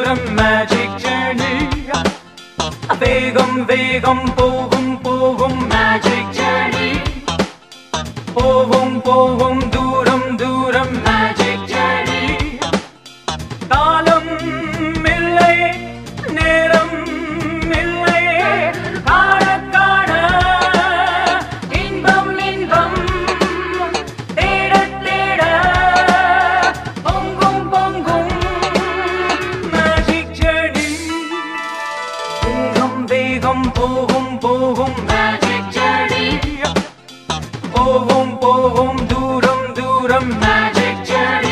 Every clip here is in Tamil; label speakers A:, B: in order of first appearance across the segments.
A: தூரம் மேஜிக் ஜேர்னி வேகம் வேகம் போகும் போகும் மேஜிக் ஜேர்னி போகும் போகும் தூரம் தூரம் மேஜிக் ஜேர்னி காலம் இல்லை நேரம் இல்லை காண காண இன்பம் இன்பம் தேட தேட பொங்கும் பொங்கும் மேஜிக் ஜேர்னி வேகம் வேகம் போகும் போகும் மேஜிக் ஜேர்னி போகும் போகும் தூரம் தூரம் மேஜிக் ஜேர்னி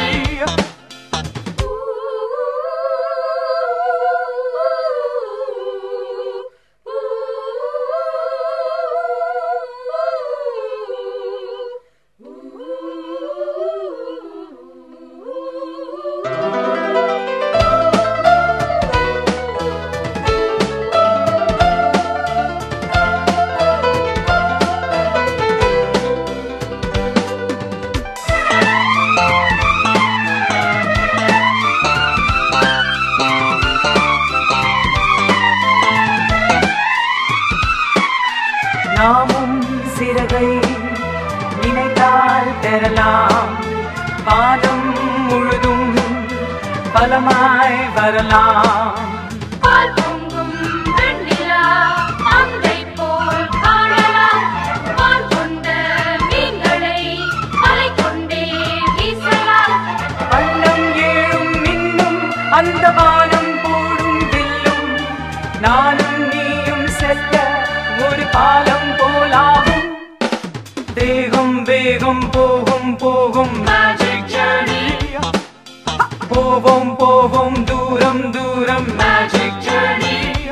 A: நாமும் சிறகை நினைத்தால் பெறலாம் பாதம் முழுதும் பலமாய் வரலாம்
B: பால் பொங்கும் வெண்ணிலா அங்கை போல் காணலாம் பால் கொண்ட மீன்களை அலை கொண்டே வீசலாம்
A: வண்ணம் ஏழும் இன்னும் அந்த வானம் போடும் வில்லும் நானும் நீயும் செல்ல ஒரு பாலம் போலாகும் வேகம் வேகம் போகும் போகும் மேஜிக் ஜேர்னி போவோம் போவோம் தூரம் தூரம் மேஜிக் ஜேர்னி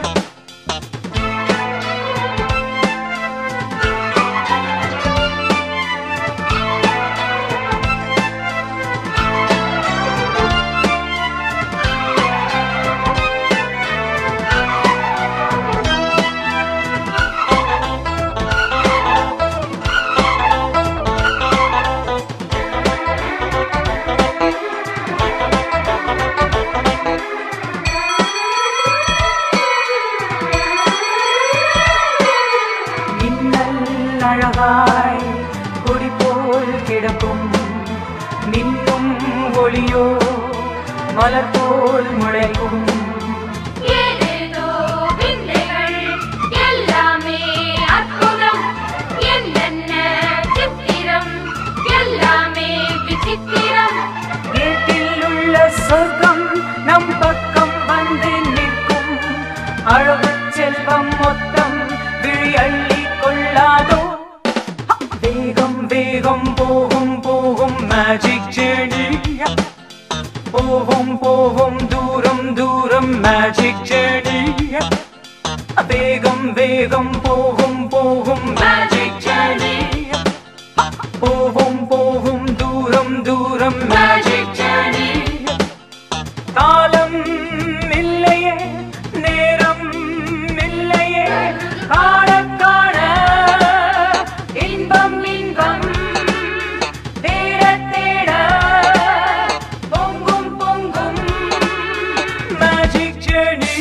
A: மின்னல் அழகாய் கொடி போல் கிடக்கும் மின்னும் ஒளியோ மலர் போல் முளைக்கும்
B: ஏதேதோ விந்தைகள் எல்லாமே அற்புதம் என்னென்ன சித்திரம் எல்லாமே விசித்திரம்
A: வீட்டில் உள்ள சொர்க்கம் நம் பக்கம் வந்து நிற்கும் அழகு செல்வம் மொத்தம் விழி அள்ளி கொள்ளாதோ வேகம் வேகம் போகும் போகும் மேஜிக் ஜேர்னி போகும் போகும் தூரம் தூரம் மேஜிக் ஜேர்னி வேகம் வேகம் போகும் போகும் மேஜிக் ஜேர்னி போகும் போகும் தூரம் தூரம் மேஜிக் ஜேர்னி காலம் இல்லையே நேரம் இல்லையே காண காண இன்பம் இன்பம் தேட தேட பொங்கும் பொங்கும் மேஜிக் ஜேர்னி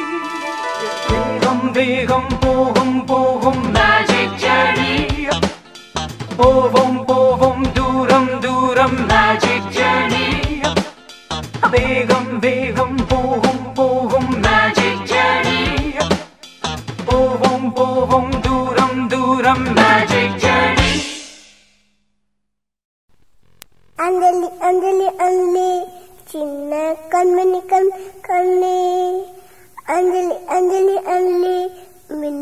A: வேகம் வேகம் போகும் போகும் மேஜிக் ஜேர்னி போவோம் போவோம் தூரம் தூரம் மேஜிக் ஜேர்னி வேகம் வேகம் போகும் போகும் மேஜிக் ஜேர்னி போவோம் போவோம் தூரம் தூரம் மேஜிக் ஜேர்னி
C: அஞ்சலி அஞ்சலி அஞ்சலி சின்ன கண்மணி கண் கண்ணே அஞ்சலி அஞ்சலி அஞ்சலி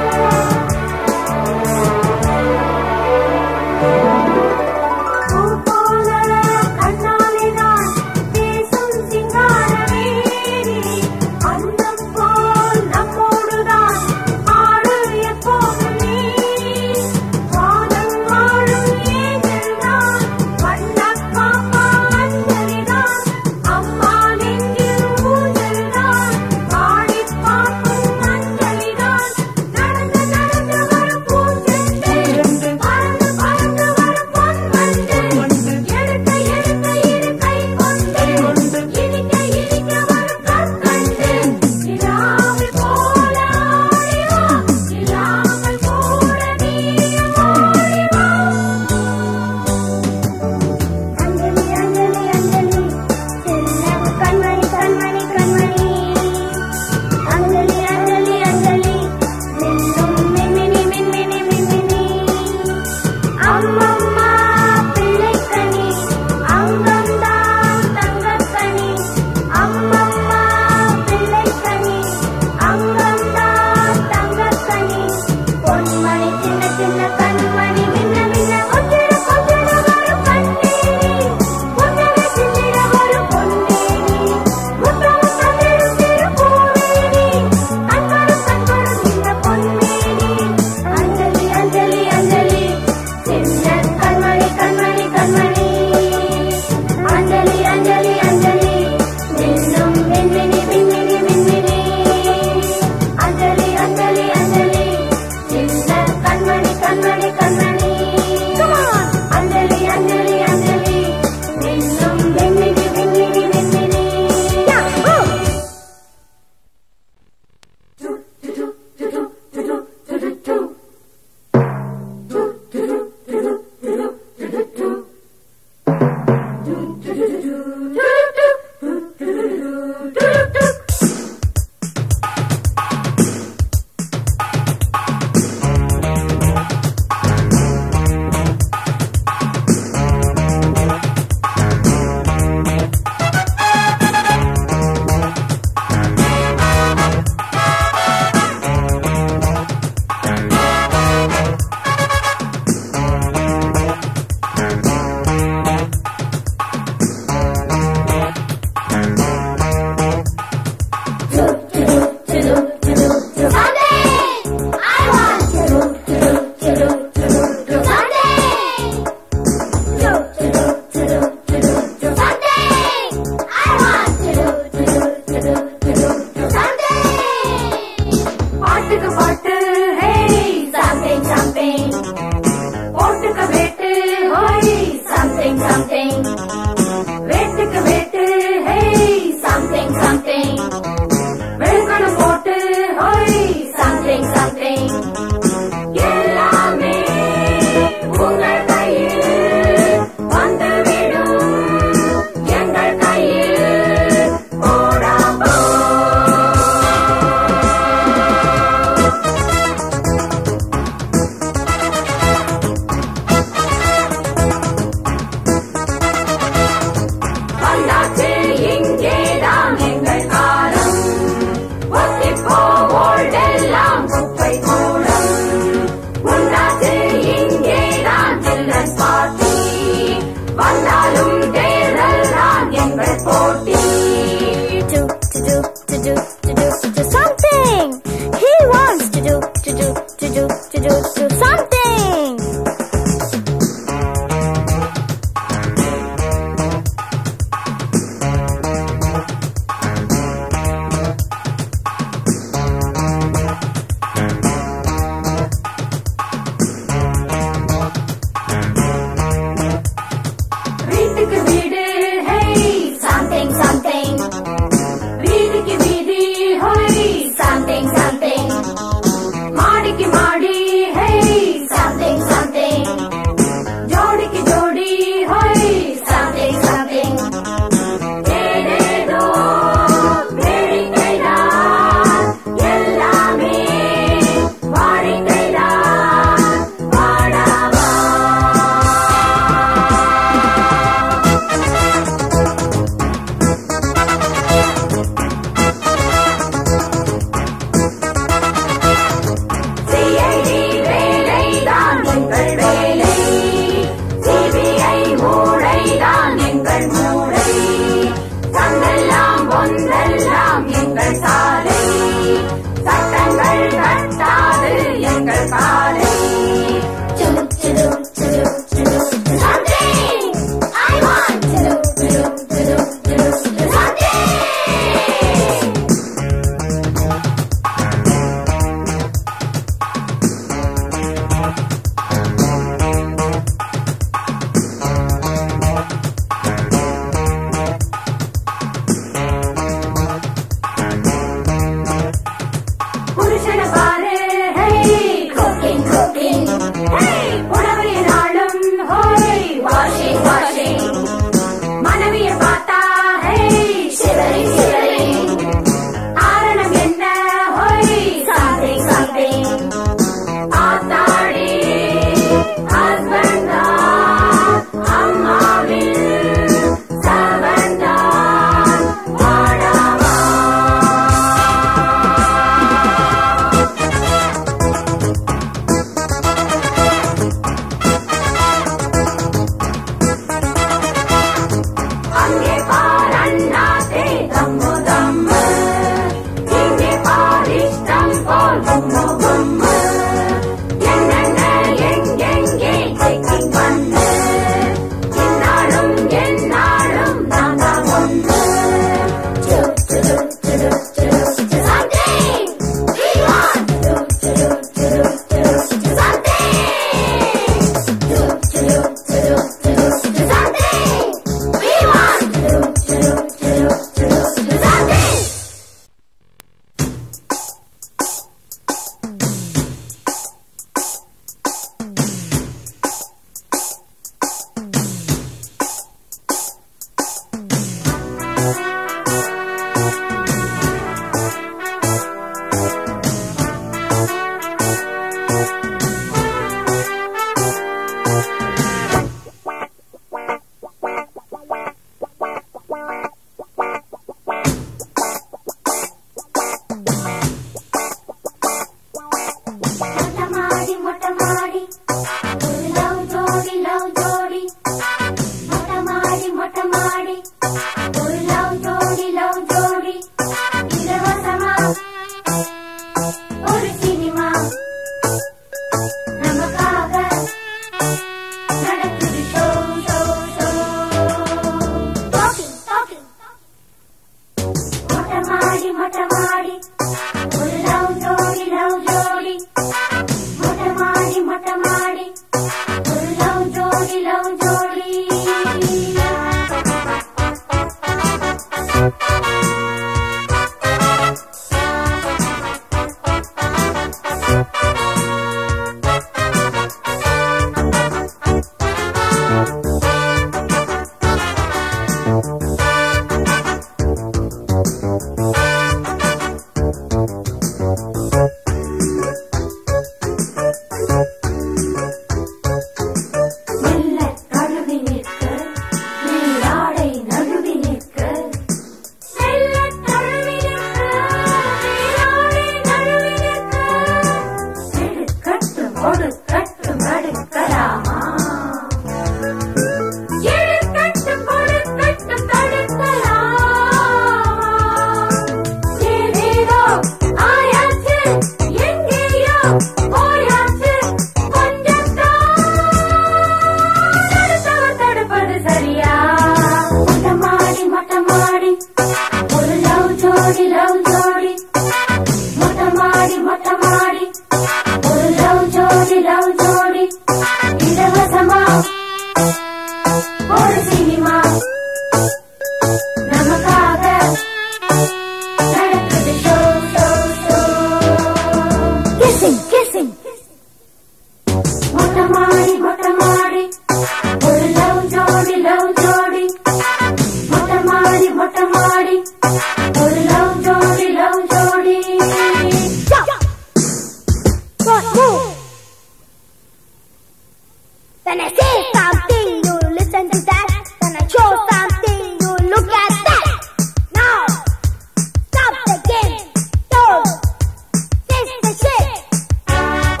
C: When I say something, you listen to that. When I show something, you look at that. Now, stop the game. Don't fix the shit.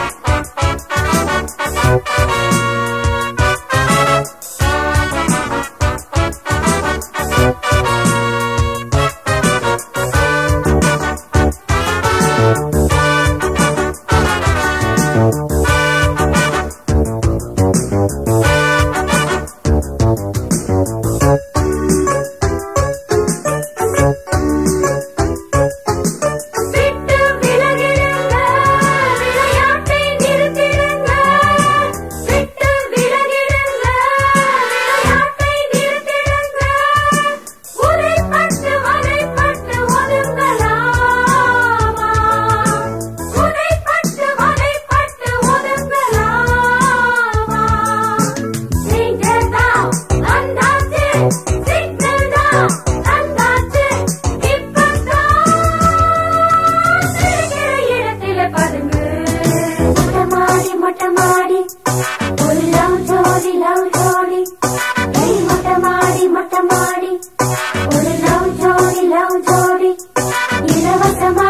B: விட்டு விலகிடுங்க விளையாட்டை நிறுத்திடுங்க விட்டு விலகிடுங்க விளையாட்டை நிறுத்திடுங்க உதைப்பட்டு வலைப்பட்டு ஒதுங்கலாமா உதைப்பட்டு வலைப்பட்டு ஒதுங்கலாமா சிக்னல் தான் வந்தாச்சு சிக்னல் தான் வந்தாச்சு இப்பதான் இருக்கிற இடத்தில பதுங்கு மொட்டை மாடி மொட்டை மாடி ஒரு லவ் ஜோடி லவ் ஜோடி ஏய் மொட்டை மாடி மொட்டை மாடி ஒரு லவ் ஜோடி லவ் ஜோடி இலவசமா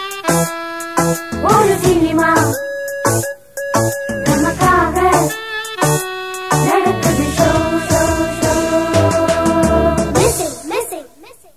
B: ஒரு சினிமா நமக்காக நடக்குது show show show
C: Missing, missing, missing.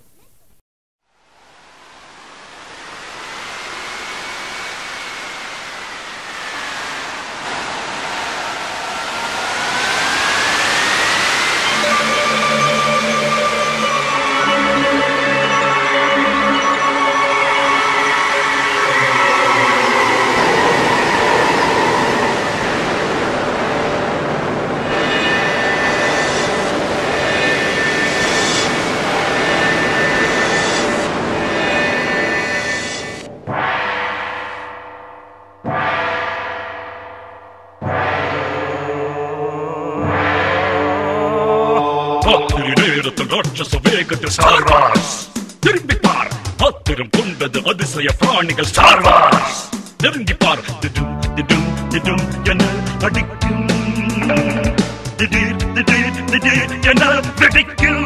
D: ராத்திரி நேரத்தில் ராட்சச வேகத்தில் ஸ்டார் வார்ஸ் திரும்பி பார் ஆத்திரம் கொண்டது அதிசய பிராணிகள் ஸ்டார் வார்ஸ் நெருங்கி பார் திடும் திடும் திடும் என அடிக்கும் திடீர் திடீர் திடீர் என வெடிக்கும்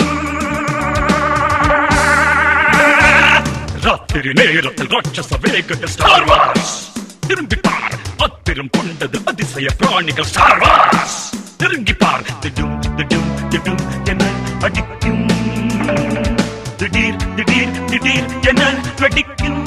D: ராத்திரி நேரத்தில் ராட்சச வேகத்தில் ஸ்டார் வார்ஸ் திரும்பி பார் ஆத்திரம் கொண்டது அதிசய பிராணிகள் ஸ்டார் வார்ஸ் நெருங்கி பார் திடும் திடும் திடும் என அடிக்கும் திடீர் திடீர் திடீர் என வெடிக்கும்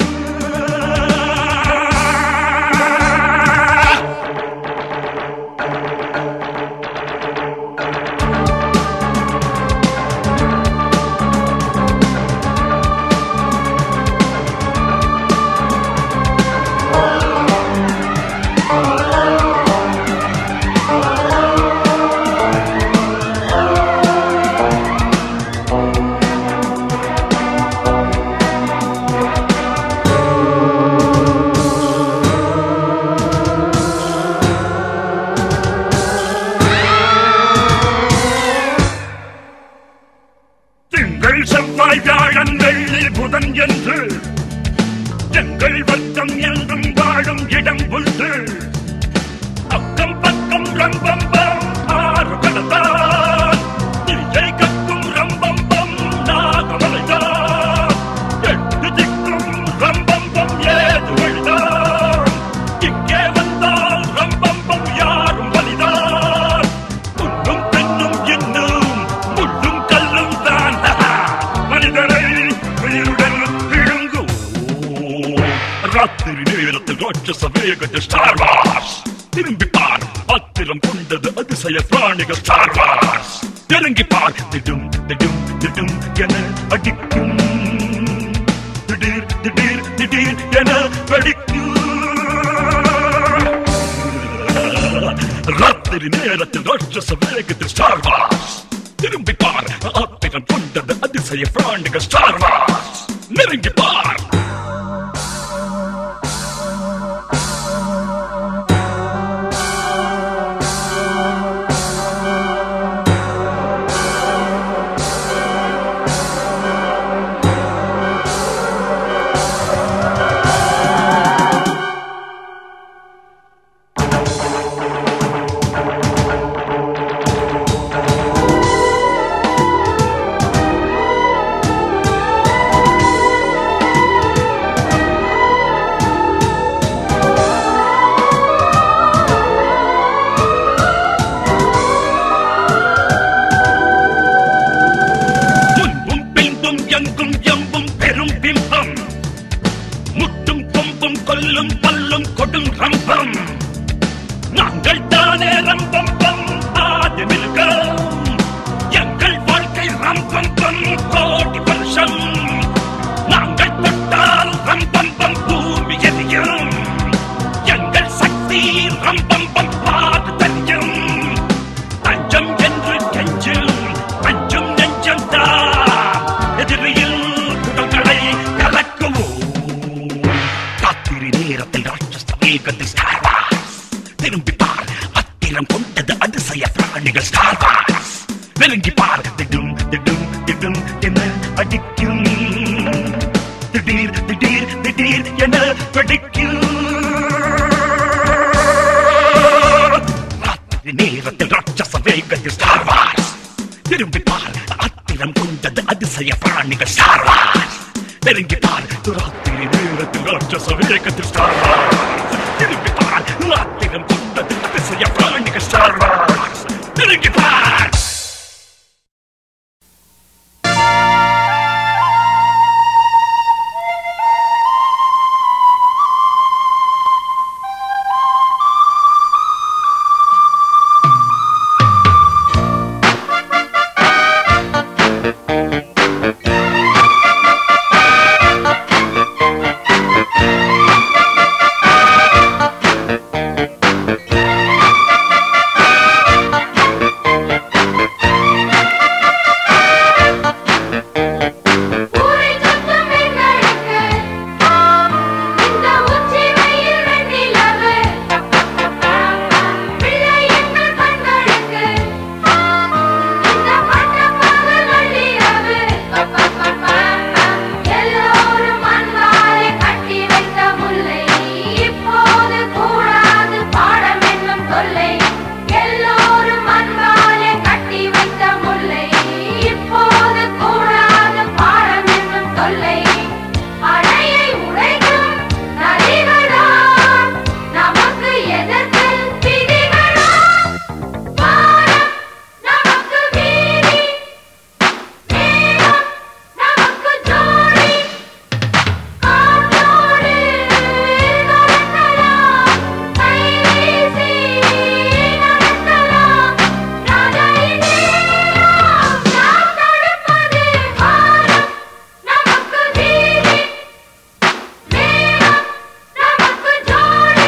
D: திங்கள் செவ்வாய் வியாழன் வெள்ளி புதன் என்று எங்கள் வர்க்கம் என்றும் வாழும் இடம் உண்டு அக்கம் பக்கம் ரம்பம் பம் ஆறு கடந்தான் திரியை கக்கும் ரம்பம் பம் நாகமலைதான் எட்டு திக்கும் ரம்பம் பம் ஏது வழிதான் இங்கே வந்தால் ரம்பம் பம் யாரும் வலிதான் புண்ணும் பெண்ணும் இன்னும் முள்ளும் கல்லும் தான் மனிதனை உயிருடன் விழுங்கும் ராத்திரி நேரத்தில் ராட்சச வேகத்தில் ஸ்டார் வார்ஸ் திரும்பி பார் ஆத்திரம் கொண்டது அதிசய பிராணிகள் ஸ்டார் வார்ஸ் நெருங்கி பார் திடும் திடும் திடும் என அடிக்கும் திடீர் திடீர் திடீர் என வெடிக்கும் ராத்திரி நேரத்தில் ராட்சச வேகத்தில் ஸ்டார் வார்ஸ் திரும்பி பார் ஆத்திரம் கொண்டது அதிசய பிராணிகள் ஸ்டார் வார்ஸ் நெருங்கி பார் ஆத்திரம் கொண்டது அதிசய பிராணிகள் ஸ்டார் வார்ஸ் நெருங்கி பார் திடும் திடும் திடும் என அடிக்கும் திடீர் திடீர் திடீர் என வெடிக்கும் ராத்திரி நேரத்தில் ராட்சச வேகத்தில் ஸ்டார் வார்ஸ் திரும்பி பார் ஆத்திரம் கொண்டது அதிசய பிராணிகள் ஸ்டார் வார்ஸ் நெருங்கி பார் ராத்திரி நேரத்தில் ராட்சச வேகத்தில் ஸ்டார் வார்ஸ் திரும்பி பார் ஆத்திரம் கொண்டது அதிசய பிராணிகள் ஸ்டார் வார்ஸ் நெருங்கி பார்
B: ஊரை சுற்றும் எங்களுக்கு இந்த உச்சி வெயில் வெண்ணிலவு பிள்ளை எங்கள் கண்களுக்கு இந்த பட்ட பகல் நள்ளிரவு எல்லோரும் அன்பாலே கட்டி வைத்த முல்லை இப்போது கூடாது பாடம் என்னும் தொல்லை எல்லோரும் அன்பாலே கட்டி வைத்த முல்லை இப்போது கூடாது பாடம் என்னும் தொல்லை அணையை உடைக்கும் நதிகளாம் நமக்கு எதற்கு விதிகளாம் வானம் நமக்கு வீதி மேகம் நமக்கு ஜோடி காற்றோடு நடக்கலாம் கைவீசி நடக்கலாம் ராஜாயின் நேரம் நாம் தடுப்பது வானம் நமக்கு வீதி மேகம் நமக்கு ஜோடி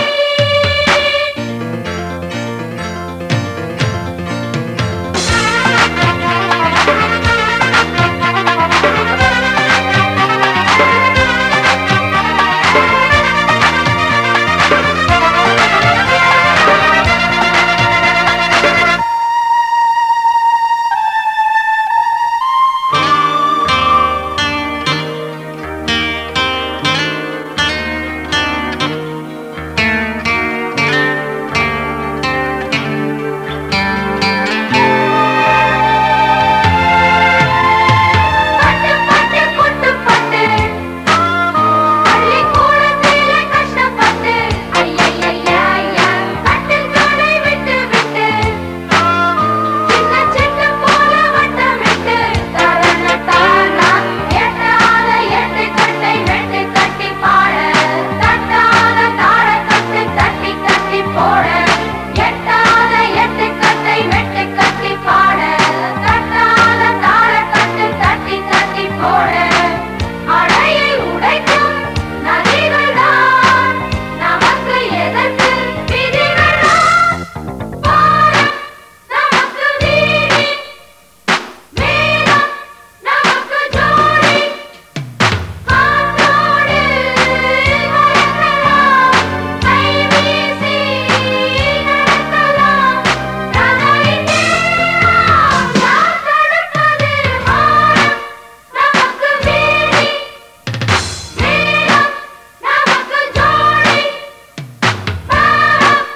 B: பட்டு பட்டு குட்டு பட்டு பள்ளிக்கூடத்திலே கஷ்டப்பட்டு ஐயையையா கட்டில் கடை விட்டு விட்டு சின்ன சின்ன போல வட்டமிட்டு தரண தானா எட்டாத எட்டு கட்டை வெட்டு கட்டி பாட தட்டாத தாழ கட்டு தட்டி தட்டி போட எட்டாத எட்டு கட்டை வெட்டு கட்டி பாட தட்டாத தாழ கட்டு தட்டி தட்டி போட அடையை உடைக்கும் நதிகள்தான் நமக்கு எதற்கு விதிகள்தான் வானம் நமக்கு வீதி மேகம் நமக்கு ஜோடி காற்றோடு நடக்கலாம் கைவீசி நடக்கலாம் ராஜாயின் நேரம் நாம் தடுப்பது வானம் நமக்கு வீதி மேகம் நமக்கு ஜோடி பாவம்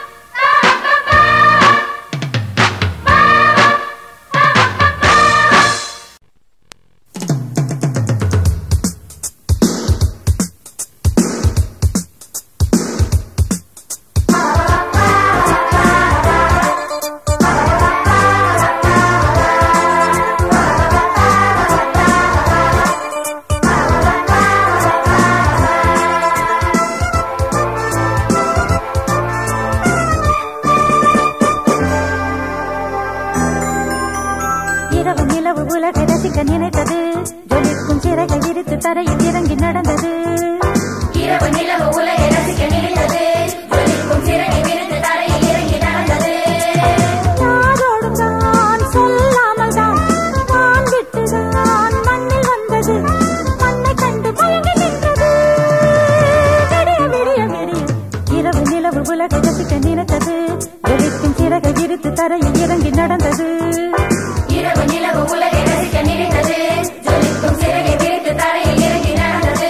E: இரவு நிலவு உலகை ரசிக்க நினைத்தது ஜொலிக்கும் சிறகை விரித்து தரையில் இறங்கி நடந்தது
B: இரவு நிலவு உலகை ரசிக்க நினைத்தது ஜொலிக்கும் சிறகை விரித்து தரையில் இறங்கி நடந்தது
E: யாரோடும் தான் சொல்லாமல் தான் வான் விட்டு தான் மண்ணில் வந்தது மண்ணை கண்டு மயங்கி நின்றது விடிய விடிய விடிய இரவு நிலவு உலகை ரசிக்க நினைத்தது ஜொலிக்கும் சிறகை தரையில் இறங்கி நடந்தது
B: இரவு நிலவு உலகை ரசிக்க நினைத்தது ஜொலிக்கும் சிறகை விரித்து தரையில் இறங்கி நடந்தது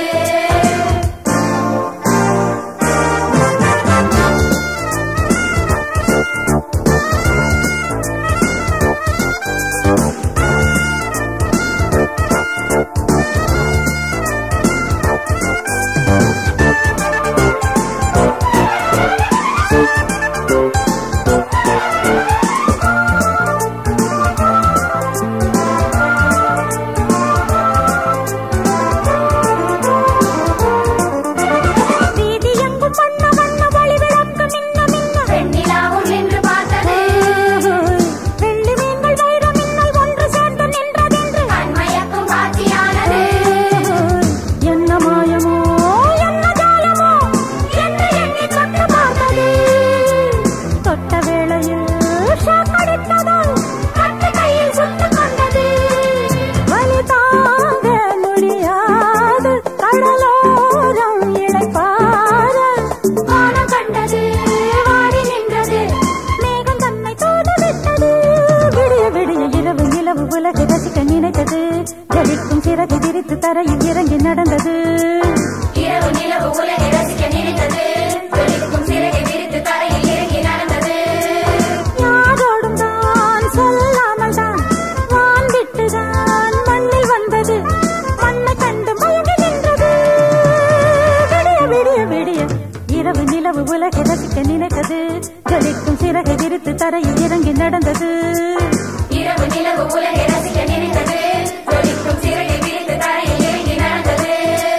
E: வீதி எங்கும் வண்ண வண்ண ஒளி விளக்கு மின்ன மின்ன
B: வெண்ணிலாவும் நின்று பார்த்தது
E: வெள்ளி மீன்கள் வைர மின்னல் ஒன்று சேர்ந்து நின்றதென்று
B: கண்மயக்கும் காட்சியானது
E: என்ன மாயமோ என்ன ஜாலமோ
B: என்று எண்ணி தொட்டு பார்த்தது
E: தொட்ட வேளையில் ஷாக் அடித்ததோ
B: கட்டு கையில் சுட்டுக் கொண்டது
E: வலி தாங்க முடியாது கடலோரம் இளைப்பார
B: வானம் கண்டது வாடி நின்றது
E: மேகம் தன்னை தூதுவிட்டது விடிய விடிய இரவு நிலவு உலகை ரசிக்க நினைத்தது ஜலிக்கும் சிறகு விரித்து தரையில் இறங்கி நடந்தது
B: இரவு நிலவு உலகை ரசிக்க நினைத்தது ஜொலிக்கும் சிறகை விரித்து தரையில் இறங்கி நடந்தது
E: யாரோடும் தான் சொல்லாமல் தான் வான் விட்டுதான் மண்ணில் வந்தது மண்ணை கண்டு மயங்கி நின்றது விடிய விடிய விடிய இரவு நிலவு உலகை ரசிக்க நினைத்தது ஜலிக்கும் சிறகை விரித்து தரையில் இறங்கி நடந்தது
B: இரவு நிலவு உலகை ரசிக்க நினைத்தது ஜொலிக்கும் சிறகை விரித்து தரையில் இறங்கி நடந்தது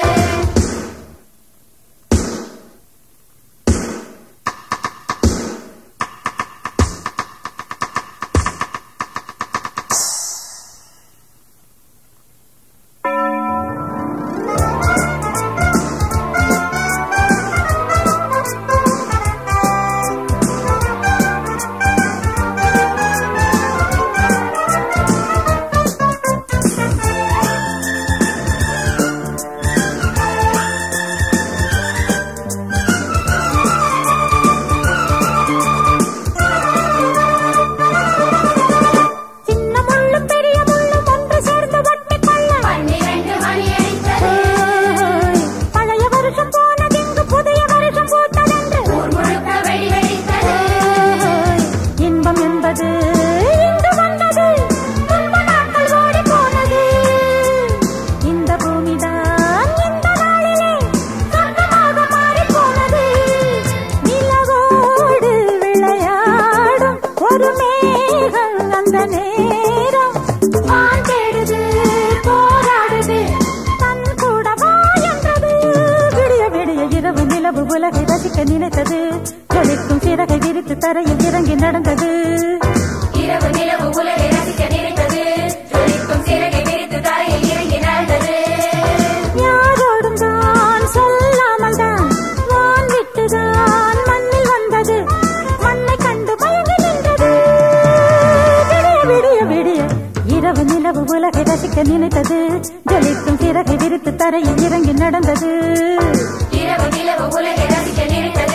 E: சின்ன முள்ளும் பெரிய முள்ளும் ஒன்று சேர்ந்து ஒட்டிக் கொள்ள
B: பன்னிரண்டு மணி அடித்தது
E: பழைய வருஷம் போனதிங்கு புதிய வருஷம் பூத்ததென்று
B: ஊர் முழுக்க வெடி வெடித்தது
E: இன்பம் என்பது இங்கு வந்தது துன்ப நாட்கள் ஓடி போனது இந்த பூமிதான் இந்த நாளிலே சொர்க்கமாக மாறி போனது நிலவோடு விளையாடும் ஒரு மேகம் அந்த நேரம்
B: வான் தேடுது போராடுது
E: தன் கூட வா என்றது விடிய விடிய இரவு நிலவு உலகை ரசிக்க நினைத்தது ஜொலிக்கும் சிறகை விரித்து தரையில் இறங்கி நடந்தது
B: இரவு நிலவு உலகை ரசிக்க நினைத்தது ஜொலிக்கும் சிறகை விரித்து தரையில் இறங்கி நடந்தது
E: யாரோடும் தான் சொல்லாமல் தான் வான் விட்டுதான் மண்ணில் வந்தது மண்ணை கண்டு மயங்கி நின்றது விடிய விடிய விடிய இரவு நிலவு உலகை ரசிக்க நினைத்தது ஜொலிக்கும் சிறகை விரித்து தரையில் இறங்கி நடந்தது
B: இரவு நிலவு உலகை ரசிக்க நினைத்தது